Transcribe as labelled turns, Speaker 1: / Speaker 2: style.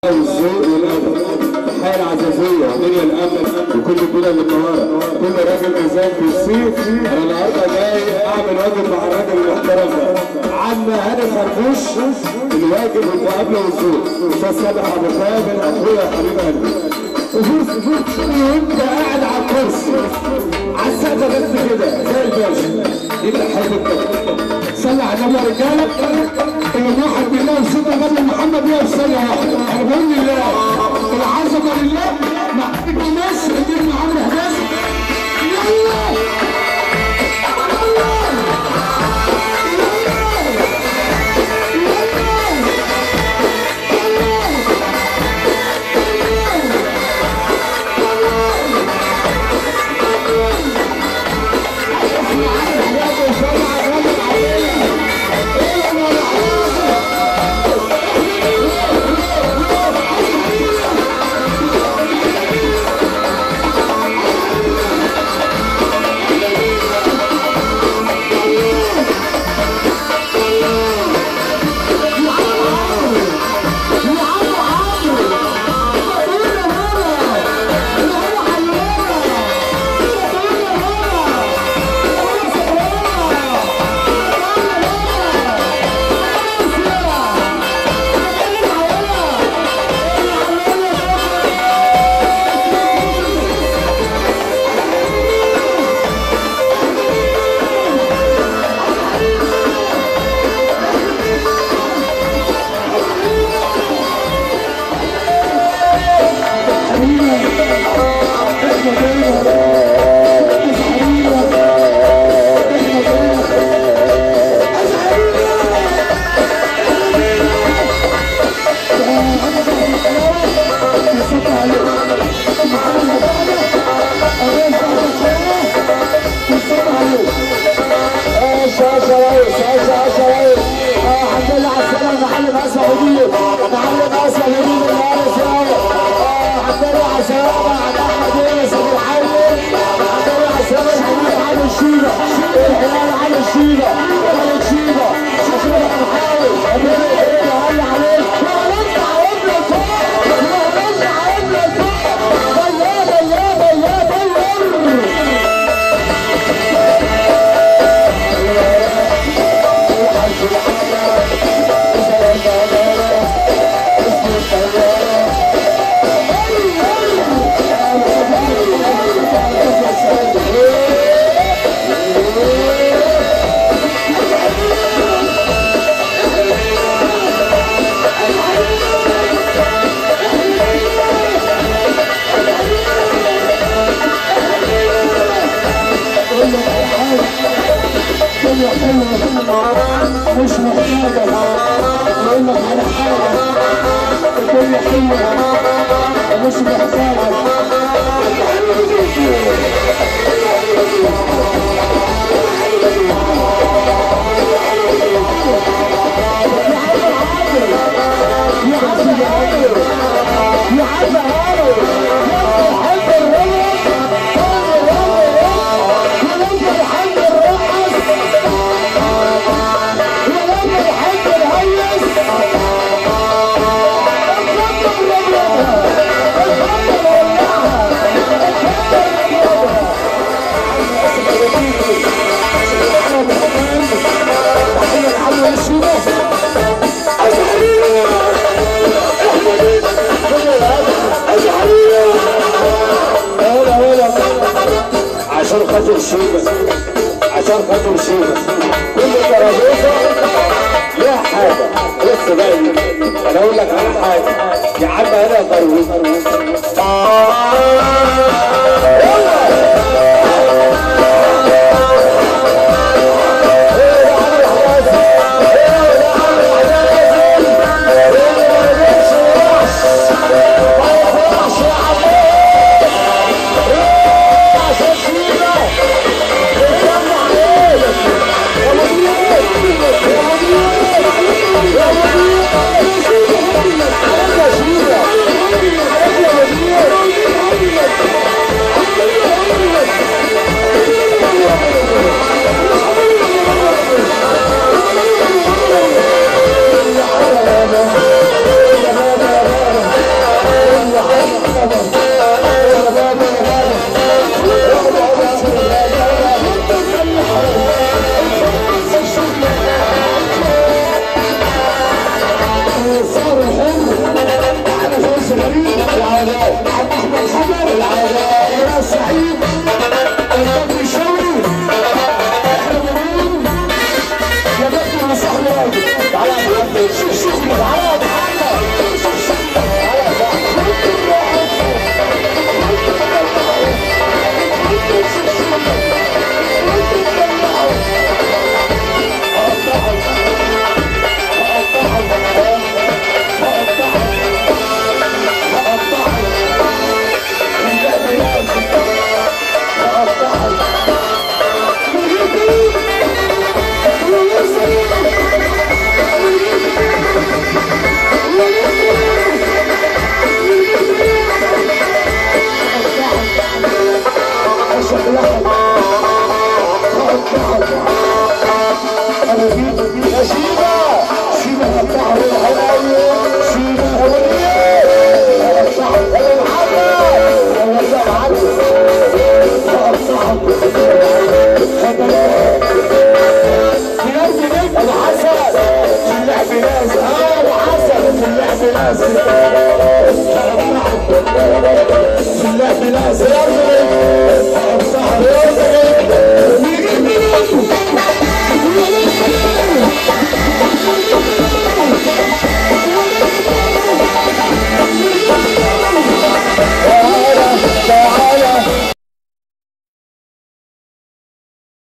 Speaker 1: والذوق والادب الحياه العزازيه دنيا الامل وكل الدنيا بالنهار كل راجل انسان في الصيف انا النهارده جاي اعمل واجب مع الراجل المحترم ده عم هاني خربوش الواجب والمقابله والذوق استاذ سامح ابو كامل اخويا حبيب قلبي وانت قاعد على الكرسي على السقف بس كده زي الباشا دي اللي حضرتك صلى على النبي يا رجاله ان واحد بالله وسيدنا قبل محمد يقف ثانيه واحده انا بقول لله العظمه لله مع ابن مصر ابن عمرو حداس يلا
Speaker 2: مش محتاجة أقول لك على حاجة الدنيا حلوة مش محتاجة يا عم هارو يا عم هارو حب الرقص ولما يحب الرقص ولما يحب الهيس اتفضل ولعها اتفضل ولعها اتفضل ولعها تحية العم والشيبة عشان خاطر شيبة عشان خاطر شيبة كل ترابيزة ليها حاجة بص بقى انا اقول لك على حاجة يا عم انا ترويج Yeah. في اللعب لازم